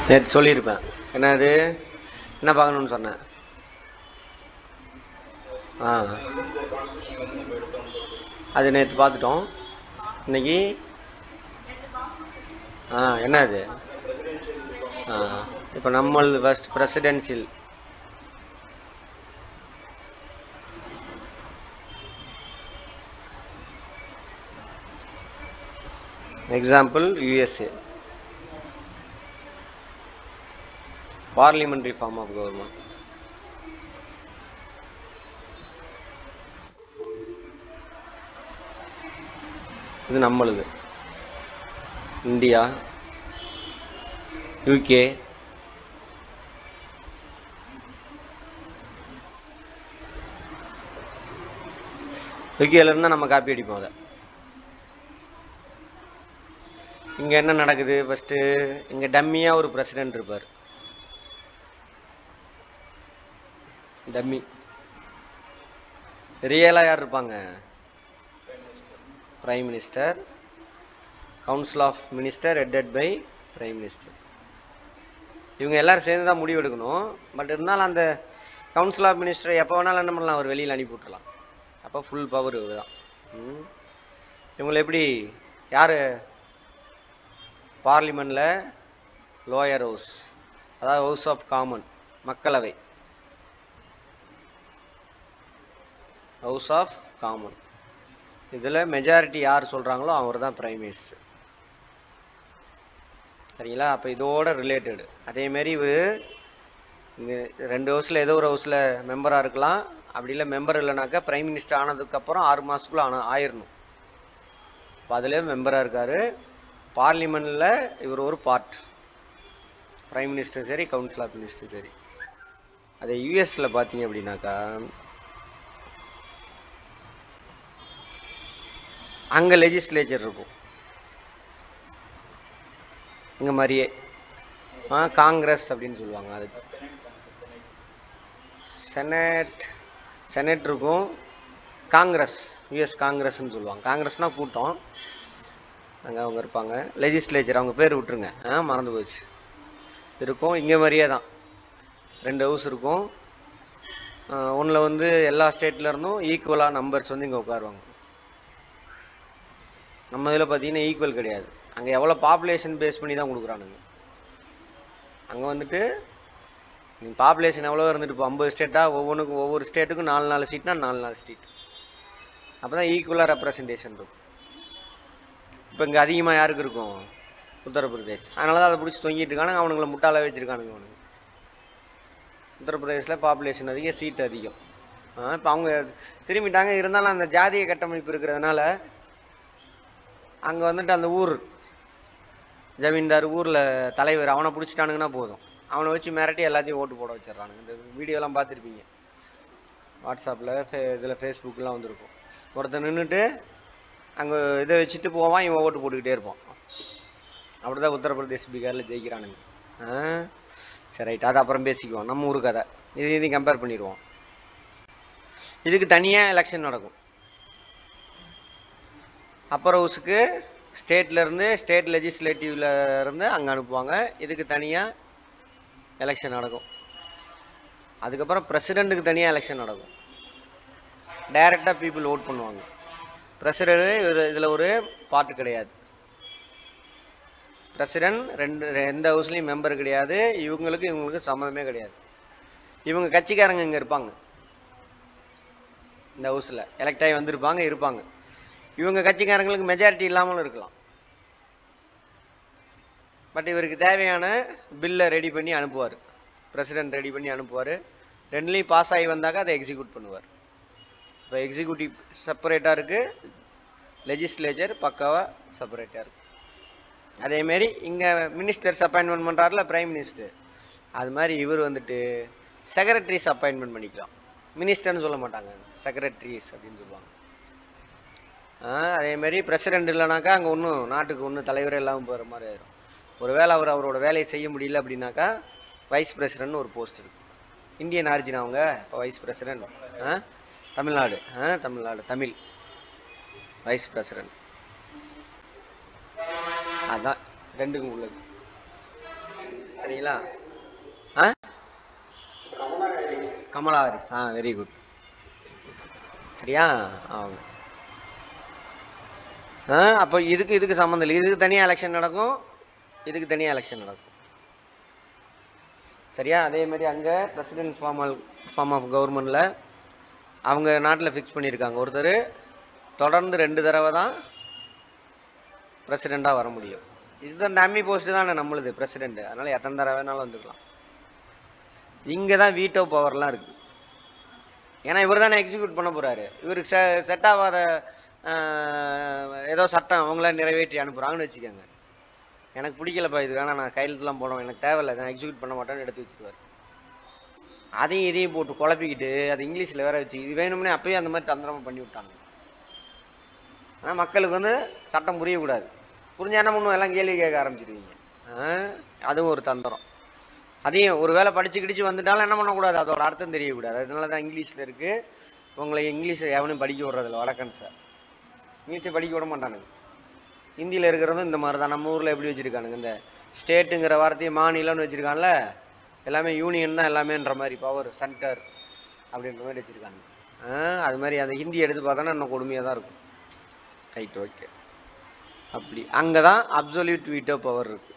நேற்று சொல்லியிருப்பேன் என்னது என்ன பார்க்கணும்னு சொன்னேன் ஆ அது நேற்று பார்த்துட்டோம் இன்னைக்கு ஆ என்ன அது ஆ இப்போ நம்மளது first presidential example USA parliamentary form of government இது நம்மளுது இந்தியா யூகே யூகேல இருந்தா நம்ம காப்பி அடிப்போம் அதை இங்க என்ன நடக்குது ஃபர்ஸ்ட் இங்க டம்மியா ஒரு பிரசிடென்ட் இருப்பார் டம்மி ரியலா யார் இருப்பாங்க prime minister council of minister headed by prime minister இவங்க எல்லாரும் சேர்ந்து தான் முடிவு எடுக்கணும் பட் இருந்தாலும் அந்த கவுன்சில் ஆஃப் மினிஸ்டர் எப்போ வேணாலும் என்ன பண்ணலாம் அவர் வெளியில் அனுப்பி விட்டுறலாம் அப்போ ஃபுல் பவர் இவர் தான் ம். இவங்களை எப்படி யார் பார்லிமெண்ட்ல லோயர் ஹவுஸ் அதாவது ஹவுஸ் ஆஃப் காமன் மக்களவை ஹவுஸ் ஆஃப் காமன் இதில் மெஜாரிட்டி யார் சொல்கிறாங்களோ அவர் தான் பிரைம் மினிஸ்டர் சரிங்களா அப்போ இதோட ரிலேட்டடு அதேமாரி இவர் இங்கே ரெண்டு ஹவுஸில் ஏதோ ஒரு ஹவுஸில் மெம்பராக இருக்கலாம் அப்படி இல்லை மெம்பர் இல்லைனாக்கா பிரைம் மினிஸ்டர் ஆனதுக்கப்புறம் ஆறு மாதத்துக்குள்ளே ஆன ஆயிரணும் இப்போ அதிலே மெம்பராக இருக்கார் பார்லிமெண்ட்டில் இவர் ஒரு பார்ட் பிரைம் மினிஸ்டர் சரி கவுன்சில் ஆஃப் மினிஸ்டர் சரி அதே யூஎஸில் பார்த்தீங்க அப்படின்னாக்கா அங்கே லெஜிஸ்லேச்சர் இருக்கும் இங்கே மாதிரியே ஆ காங்கிரஸ் அப்படின்னு சொல்லுவாங்க அதுக்கு செனட் செனட் இருக்கும் காங்கிரஸ் யூஎஸ் காங்கிரஸ்னு சொல்லுவாங்க காங்கிரஸ்னா கூட்டம் அங்கே அவங்க இருப்பாங்க லெஜிஸ்லேச்சர் அவங்க பேர் விட்டுருங்க ஆ மறந்து போச்சு இருக்கும் இங்கே மாதிரியே தான் ரெண்டு ஹவுஸ் இருக்கும் ஒன்றில் வந்து எல்லா ஸ்டேட்ல இருந்தும் ஈக்குவலாக நம்பர்ஸ் வந்து இங்கே உட்காருவாங்க நம்ம இதில் பார்த்தீங்கன்னா ஈக்குவல் கிடையாது அங்கே எவ்வளோ பாப்புலேஷன் பேஸ் பண்ணி தான் கொடுக்குறானுங்க அங்கே வந்துட்டு நீங்கள் பாப்புலேஷன் எவ்வளோ இருந்துட்டு இப்போ ஐம்பது ஸ்டேட்டாக ஒவ்வொன்றுக்கும் ஒவ்வொரு ஸ்டேட்டுக்கும் நாலு நாலு சீட்னா நாலு நாலு சீட் அப்போ தான் ஈக்குவலாக ரெப்ரசன்டேஷன் இருக்கும் இப்போ இங்கே அதிகமாக யாருக்கு இருக்கும் உத்தரப்பிரதேஷ் அதனால தான் அதை பிடிச்சி தொங்கிட்டு இருக்கானுங்க அவனுங்களை முட்டாளாக வச்சுருக்கானுங்க அவனுங்க உத்தரப்பிரதேசில் பாப்புலேஷன் அதிகம் சீட் அதிகம் இப்போ அவங்க திரும்பிட்டாங்க இருந்தாலும் அந்த ஜாதிய கட்டமைப்பு இருக்கிறதுனால அங்கே வந்துட்டு அந்த ஊர் ஜமீன்தார் ஊரில் தலைவர் அவனை பிடிச்சிட்டானுங்கன்னா போதும் அவனை வச்சு மிரட்டி எல்லாத்தையும் ஓட்டு போட வச்சிடுறானுங்க இந்த வீடியோலாம் பார்த்துருப்பீங்க வாட்ஸ்அப்பில் ஃபே இதில் ஃபேஸ்புக்கெலாம் வந்திருக்கும் ஒருத்தன் நின்றுட்டு அங்கே இதை வச்சுட்டு போவான் இவன் ஓட்டு போட்டுக்கிட்டே இருப்பான் அப்படி தான் உத்தரப்பிரதேஷ் பீகாரில் ஜெயிக்கிறானுங்க ஆ சரி ரைட் அது அப்புறம் பேசிக்குவோம் நம்ம ஊர் கதை இது இதையும் கம்பேர் பண்ணிடுவோம் இதுக்கு தனியாக எலெக்ஷன் நடக்கும் அப்பர் ஹவுஸுக்கு ஸ்டேட்ல இருந்து ஸ்டேட் லெஜிஸ்லேட்டிவ்ல இருந்து அங்கே அனுப்புவாங்க இதுக்கு தனியாக எலெக்ஷன் நடக்கும் அதுக்கப்புறம் பிரசிடெண்ட்டுக்கு தனியாக எலெக்ஷன் நடக்கும் டைரெக்டாக பீப்புள் ஓட் பண்ணுவாங்க பிரசிடென்ட் இதில் ஒரு பாட்டு கிடையாது பிரசிடென்ட் ரெண்டு எந்த ஹவுஸ்லேயும் மெம்பர் கிடையாது இவங்களுக்கு இவங்களுக்கு சம்மந்தமே கிடையாது இவங்க கட்சிக்காரங்க இங்கே இருப்பாங்க இந்த ஹவுஸில் எலெக்ட் ஆகி வந்திருப்பாங்க இருப்பாங்க இவங்க கட்சிக்காரங்களுக்கு மெஜாரிட்டி இல்லாமலும் இருக்கலாம் பட் இவருக்கு தேவையான பில்லை ரெடி பண்ணி அனுப்புவார் பிரசிடென்ட் ரெடி பண்ணி அனுப்புவார் ரெண்டுலேயும் பாஸ் ஆகி வந்தாக்க அதை எக்ஸிக்யூட் பண்ணுவார் இப்போ எக்ஸிக்யூட்டிவ் செப்பரேட்டாக இருக்குது லெஜிஸ்லேச்சர் பக்காவாக செப்பரேட்டாக இருக்குது அதேமாரி இங்கே மினிஸ்டர்ஸ் அப்பாயின்மெண்ட் பண்ணுறாருல பிரைம் மினிஸ்டர் அது மாதிரி இவர் வந்துட்டு செக்ரட்டரிஸ் அப்பாயின்மெண்ட் பண்ணிக்கலாம் மினிஸ்டர்னு சொல்ல மாட்டாங்க செக்ரட்டரிஸ் அப்படின்னு சொல்லுவாங்க ஆ, அதே மாதிரி பிரசிடென்ட் இல்லைனாக்கா அங்கே ஒன்றும் நாட்டுக்கு ஒன்றும் தலைவரே இல்லாமல் போகிற மாதிரி ஆயிரும் ஒருவேளை அவர் அவரோட வேலையை செய்ய முடியல அப்படின்னாக்கா வைஸ் பிரசிடென்ட்னு ஒரு போஸ்ட் இருக்கு இந்தியன் ஆரிஜின் அவங்க இப்போ வைஸ் பிரசிடென்ட் ஆ தமிழ்நாடு ஆ தமிழ்நாடு தமிழ் வைஸ் பிரசிடென்ட் அதான் ரெண்டுக்கும் உள்ளது சரிங்களா ஆ கமலா ஹாரிஸ் ஆ வெரி குட் சரியா ஆமாம் ஆ அப்போ இதுக்கு இதுக்கு சம்மந்தம் இல்லை இதுக்கு தனியாக எலெக்ஷன் நடக்கும் இதுக்கு தனியாக எலெக்ஷன் நடக்கும் சரியா அதே மாதிரி அங்கே பிரசிடென்ட் ஃபார்மல் ஃபார்ம் ஆஃப் கவர்மெண்ட்டில் அவங்க நாட்டில் ஃபிக்ஸ் பண்ணியிருக்காங்க ஒருத்தர் தொடர்ந்து ரெண்டு தடவை தான் பிரசிடெண்ட்டாக வர முடியும் இதுதான் இந்த அம்மி போஸ்ட் தானே நம்மளுது பிரசிடென்ட் அதனால் எத்தனை தடவை வேணாலும் வந்துக்கலாம் இங்கே தான் வீட்டோ பவர்லாம் இருக்குது ஏன்னா இவர் தானே எக்ஸிக்யூட் பண்ண போகிறாரு இவருக்கு செ செட் ஆகாத ஆஹ், ஏதோ சட்டம் அவங்கள நிறைவேற்றி அனுப்புகிறாங்கன்னு வச்சுக்கோங்க எனக்கு பிடிக்கலப்பா இது வேணாம் நான் கையெழுத்துலாம் போடணும் எனக்கு தேவையில்லை நான் எக்ஸிக்யூட் பண்ண மாட்டேன்னு எடுத்து வச்சிருவாரு அதையும் இதையும் போட்டு குழப்பிக்கிட்டு அது இங்கிலீஷில் வேற வச்சு இது வேணும்னே அப்பயே அந்த மாதிரி தந்திரமா பண்ணி விட்டாங்க ஆனால் மக்களுக்கு வந்து சட்டம் புரியக்கூடாது புரிஞ்சா என்ன பண்ணுவோம் எல்லாம் கேள்வி கேட்க ஆரம்பிச்சிருவீங்க ஆ, அதுவும் ஒரு தந்திரம் அதையும் ஒரு வேளை படிச்சு கிடிச்சு வந்துட்டாலும் என்ன பண்ணக்கூடாது அதோட அர்த்தம் தெரியக்கூடாது அதனால தான் இங்கிலீஷில் இருக்குது உங்களை இங்கிலீஷை எவனும் படிக்க விட்றதில்ல வடக்கன்ஸை இங்கிலீஷை படிக்க விட மாட்டானுங்க ஹிந்தியில் இருக்கிறதும் இந்த மாதிரி தான் நம்ம ஊரில் எப்படி வச்சுருக்கானுங்க இந்த ஸ்டேட்டுங்கிற வார்த்தையை மாநிலம்னு வச்சுருக்கான்ல எல்லாமே யூனியன் தான் எல்லாமேன்ற மாதிரி பவர் சென்டர் அப்படின்ற மாதிரி வச்சுருக்காங்க அது மாதிரி அந்த ஹிந்தி எடுத்து பார்த்தோன்னா இன்னும் கொடுமையாக தான் இருக்கும் ரைட் ஓகே அப்படி அங்கே தான் அப்சொல்யூட் வீட்டோ பவர் இருக்கு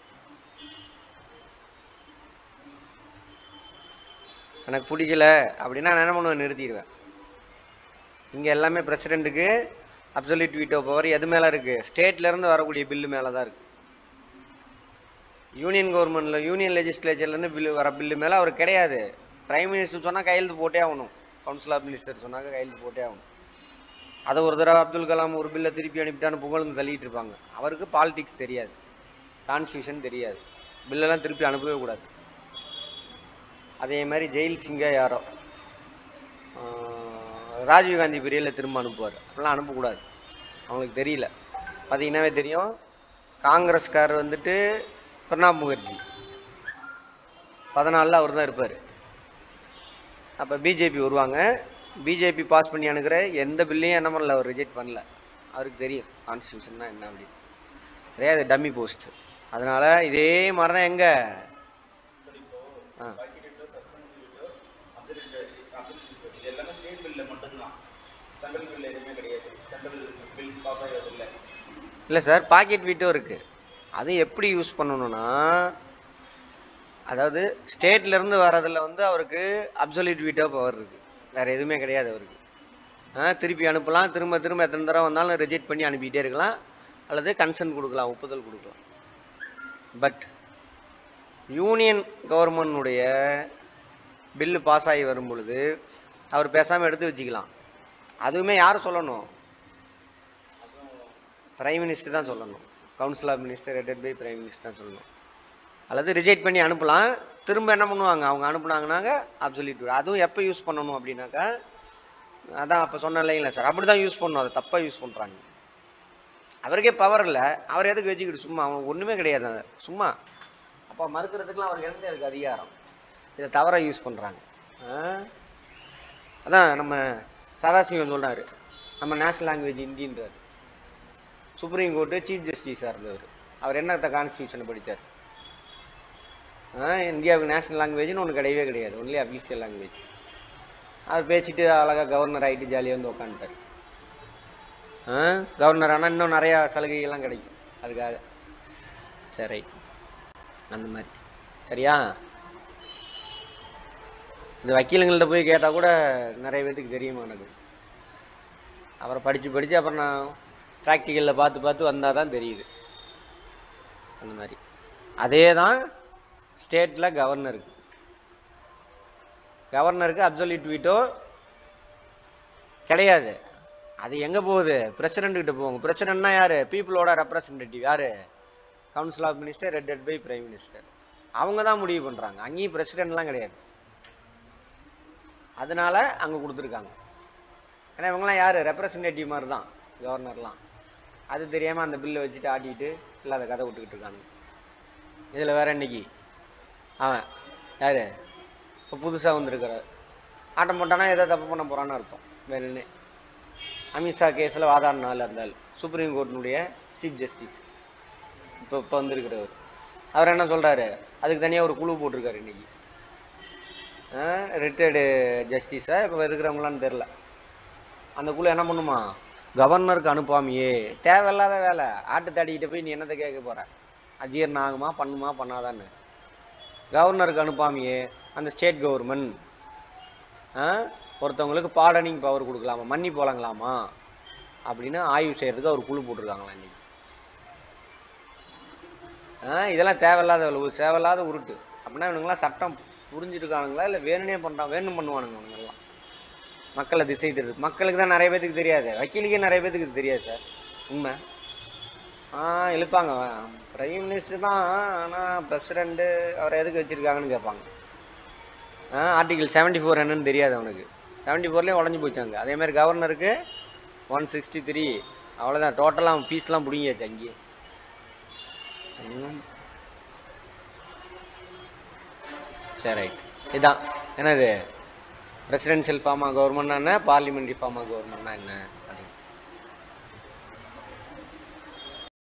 எனக்கு பிடிக்கல அப்படின்னா நான் என்ன பண்ணுவேன் நிறுத்திடுவேன் இங்கே எல்லாமே பிரசிடெண்ட்டுக்கு அப்சல்யூட் வீட்டோ பவர் எது மேலே இருக்குது ஸ்டேட்லேருந்து வரக்கூடிய பில்லு மேலே தான் இருக்குது யூனியன் கவர்மெண்ட்டில் யூனியன் லெஜிஸ்லேச்சர்லேருந்து பில்லு வர பில்லு மேலே அவர் கிடையாது பிரைம் மினிஸ்டர் சொன்னால் கையெழுத்து போட்டே ஆகணும் கவுன்சில் ஆஃப் மினிஸ்டர் சொன்னாங்க கையெழுத்து போட்டே ஆகணும் அதை ஒரு தடவை அப்துல் கலாம் ஒரு பில்லை திருப்பி அனுப்பிட்டான்னு புகழ்ந்து தள்ளிட்டு இருப்பாங்க அவருக்கு பாலிடிக்ஸ் தெரியாது கான்ஸ்டியூஷன் தெரியாது பில்லெல்லாம் திருப்பி அனுப்பவே கூடாது அதே மாதிரி ஜெயில் சிங்கா யாரோ ஆஹ் ராஜீவ்காந்தி பீரியடில் திரும்ப அனுப்புவார் அப்படிலாம் அனுப்பக்கூடாது அவங்களுக்கு தெரியல பார்த்தீங்கன்னாவே தெரியும் காங்கிரஸ்காரர் வந்துட்டு பிரணாப் முகர்ஜி பதினாலில் அவர் தான் இருப்பார் அப்போ பிஜேபி வருவாங்க பிஜேபி பாஸ் பண்ணி அனுக்கிற எந்த பில்லையும் என்ன பண்ணல அவர் ரிஜெக்ட் பண்ணல அவருக்கு தெரியும் கான்ஸ்டியூஷன்னா என்ன அப்படின்னு சரியா அது டம்மி போஸ்ட் அதனால இதே மாதிரி தான் எங்க ஆ இது எல்லாமே ஸ்டேட் பில்ல மட்டும்தான் சென்ட்ரல் பில் எதுவுமே கிடையாது சென்ட்ரல் பில்ஸ் பாஸ் ஆகிறது இல்லை இல்லை சார் பாக்கெட் வீட்டும் இருக்கு அது எப்படி யூஸ் பண்ணணும்னா அதாவது ஸ்டேட்ல இருந்து வர்றதுல வந்து அவருக்கு அப்சல்யூட் வீட்டோ பவர் இருக்கு வேற எதுவுமே கிடையாது அவருக்கு ஆ திருப்பி அனுப்பலாம் திரும்ப திரும்ப எத்தனை தடவை வந்தாலும் ரிஜெக்ட் பண்ணி அனுப்பிட்டே இருக்கலாம் அல்லது கன்சென்ட் கொடுக்கலாம் ஒப்புதல் கொடுக்கலாம் பட் யூனியன் கவர்மெண்ட்டுடைய பில்லு பாஸ் ஆகி வரும் பொழுது அவர் பேசாமல் எடுத்து வச்சுக்கலாம் அதுவுமே யார் சொல்லணும் பிரைம் மினிஸ்டர் தான் சொல்லணும் council of minister headed by prime minister தான் சொல்லணும் அல்லது ரிஜெக்ட் பண்ணி அனுப்பலாம் திரும்ப என்ன பண்ணுவாங்க அவங்க அனுப்புனாங்கனாக்க அப்சல்யூட் அதுவும் எப்போ யூஸ் பண்ணணும் அப்படின்னாக்கா அதான் அப்போ சொன்ன இல்லைங்களா சார் அப்படி தான் யூஸ் பண்ணணும் அதை தப்பாக யூஸ் பண்ணுறாங்க அவருக்கே பவர் இல்லை அவர் எதுக்கு வச்சுக்கிட்டு சும்மா அவன் ஒன்றுமே கிடையாது அது சும்மா அப்போ மறுக்கிறதுக்குலாம் அவருக்கு எந்த இருக்கு அதிகாரம் இதை தவறாக யூஸ் பண்ணுறாங்க அதான் நம்ம சதாசிவம் சொல்றாரு நம்ம நேஷனல் லாங்குவேஜ் ஹிந்தின்றார் சுப்ரீம் கோர்ட்டு சீஃப் ஜஸ்டிஸாக இருந்தவர் அவர் என்னத்த கான்ஸ்டியூஷனை படித்தார் இந்தியாவுக்கு நேஷனல் லாங்குவேஜ்னு ஒன்று கிடையவே கிடையாது ஒன்லி அஃபீஷியல் லாங்குவேஜ் அவர் பேசிட்டு அழகாக கவர்னர் ஆகிட்டு ஜாலியாக வந்து உட்காந்துட்டார் கவர்னர் ஆனால் இன்னும் நிறையா சலுகைகள்லாம் கிடைக்கும் அதுக்காக சரி அந்த மாதிரி சரியா இந்த வக்கீலுங்கள்ட்ட போய் கேட்டால் கூட நிறைய பேத்துக்கு தெரியுமா எனக்கு அவரை படித்து படித்து அப்புறம் நான் ப்ராக்டிக்கலில் பார்த்து பார்த்து வந்தால் தான் தெரியுது அந்த மாதிரி அதே தான் ஸ்டேட்டில் கவர்னருக்கு கவர்னருக்கு அப்சல்யூட் வீட்டோ கிடையாது அது எங்கே போகுது பிரசிடென்ட் கிட்ட போவாங்க பிரசிடென்ட்னா யார் பீப்புளோட ரெப்ரசன்டேட்டிவ் யார் council of minister headed by prime minister அவங்க தான் முடிவு பண்ணுறாங்க அங்கேயும் பிரசிடென்ட்லாம் கிடையாது அதனால அங்கே கொடுத்துருக்காங்க ஏன்னா இவங்களாம் யார் ரெப்ரசன்டேட்டிவ் மாதிரி தான் கவர்னர்லாம் அது தெரியாமல் அந்த பில்லை வச்சுட்டு ஆட்டிட்டு இல்லாத கதை விட்டுக்கிட்டு இருக்காங்க இதில் வேற இன்னைக்கு அவன் யார் இப்போ புதுசாக வந்திருக்கிறார் ஆட்டம் போட்டானா ஏதோ தப்பு பண்ண போகிறான்னு அர்த்தம் வேணும்னே அமித்ஷா கேஸில் வாதாடினால இருந்தால் சுப்ரீம் கோர்ட்டினுடைய சீஃப் ஜஸ்டிஸ் இப்போ இப்போ வந்திருக்கிறவர் அவர் என்ன சொல்றாரு அதுக்கு தனியாக ஒரு குழு போட்டிருக்காரு இன்னைக்கு ரிட்டையர்டு ஜஸ்டிஸா இப்போ இருக்கிறவங்களான்னு தெரில அந்த குழு என்ன பண்ணுமா கவர்னருக்கு அனுப்பாமையே தேவையில்லாத வேலை ஆட்டு தாடிக்கிட்ட போய் நீ என்னத்தை கேட்க போற அஜீரணம் ஆகுமா பண்ணுமா பண்ணாதான்னு கவர்னருக்கு அனுப்பாமையே அந்த ஸ்டேட் கவர்மெண்ட் ஒருத்தவங்களுக்கு பாடனிங் பவர் கொடுக்கலாமா மன்னிப்பு வழங்கலாமா அப்படின்னு ஆய்வு செய்யறதுக்கு அவர் குழு போட்டிருக்காங்களா இன்னைக்கு ஆ, இதெல்லாம் தேவையில்லாத வேலை ஒரு தேவையில்லாத உருட்டு அப்படின்னா இவனுங்களாம் சட்டம் புரிஞ்சிருக்கானுங்களா இல்லை வேணுனே பண்ணுறான் வேணும் பண்ணுவானுங்க இவனுங்கெல்லாம் மக்களை திசை திருது மக்களுக்கு தான் நிறைய பேத்துக்கு தெரியாது வக்கீலுக்கே நிறைய பேத்துக்கு இது தெரியாது சார் உண்மை ஆ இழுப்பாங்க பிரைம் மினிஸ்டர் தான் ஆனால் பிரசிடெண்ட்டு அவரை எதுக்கு வச்சுருக்காங்கன்னு கேட்பாங்க ஆ ஆர்டிகிள் செவன்ட்டி ஃபோர் என்னன்னு தெரியாது அவனுக்கு செவன்ட்டி ஃபோர்லேயும் உடஞ்சி போச்சாங்க அதே மாதிரி கவர்னருக்கு ஒன் சிக்ஸ்டி த்ரீ அவ்வளோதான் டோட்டலாக ஃபீஸ்லாம் பிடிங்கியாச்சு அங்கேயே ம். சரி ரைட் இதான் என்னது பிரசிடென்ஷியல் ஃபார்ம் ஆஃப் கவர்மெண்ட்னா என்ன பார்லிமெண்ட்ரி ஃபார்ம் ஆஃப் கவர்மெண்ட்னா என்ன அப்படின்னு